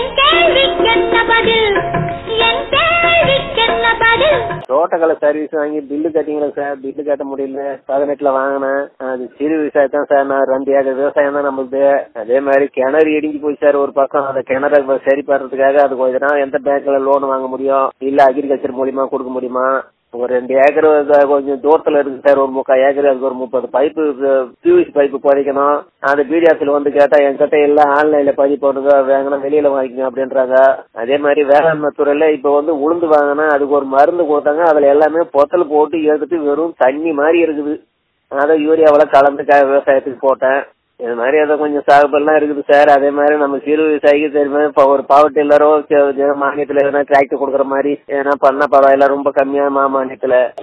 என் கேள்விக்கென்ன பதில் என் கேள்விக்கென்ன பதில் தோட்டக்கலை சர்வீஸ் வாங்கி பில்லு கட்டிங்களா சார் பில்லு கட்ட முடியல பதினெட்டுல வாங்கினேன் அது சிறு விவசாயம் தான் சார் நான் ரெண்டு ஏக்கர் விவசாயம் தான் நம்மளுது அதே மாதிரி கிணறு இடிஞ்சு போய் சார் ஒரு பக்கம் அந்த கிணறு இப்ப சரி பண்றதுக்காக அது கொஞ்ச நாள் எந்த பேங்க்ல லோன் வாங்க முடியும் இல்ல அக்ரிகல்ச்சர் மூலியமா கொடுக்க முடியுமா ஒரு ரெண்டு ஏக்கர் கொஞ்சம் தூரத்துல இருக்கு சார் ஒரு முக்கால் ஏக்கர் அதுக்கு ஒரு முப்பது பைப்பு பியூசி பைப்பு பதிக்கணும் அந்த பிடிஎஃப்ல வந்து கேட்டா என்கிட்ட எல்லாம் ஆன்லைன்ல பதிவு பண்ணுங்க வேங்கினா வெளியில வாங்கிக்கங்க அப்படின்றாங்க அதே மாதிரி வேளாண்மை துறையில இப்ப வந்து உளுந்து வாங்கினா அதுக்கு ஒரு மருந்து கொடுத்தாங்க அதுல எல்லாமே பொத்தல் போட்டு எடுத்துட்டு வெறும் தண்ணி மாதிரி இருக்குது அதை யூரியாவில கலந்து க- விவசாயத்துக்கு போட்டேன் இது மாதிரி அதை கொஞ்சம் சாகுபடிலாம் இருக்குது சார் அதே மாதிரி நம்ம சிறு விவசாயிக்கு தெரியுமா இப்போ ஒரு பவர் டில்லரோ மானியத்துல எதனா டிராக்டர் கொடுக்குற மாதிரி எதனா பண்ணா பரவாயில்ல ரொம்ப கம்மியா மா மானியத்துல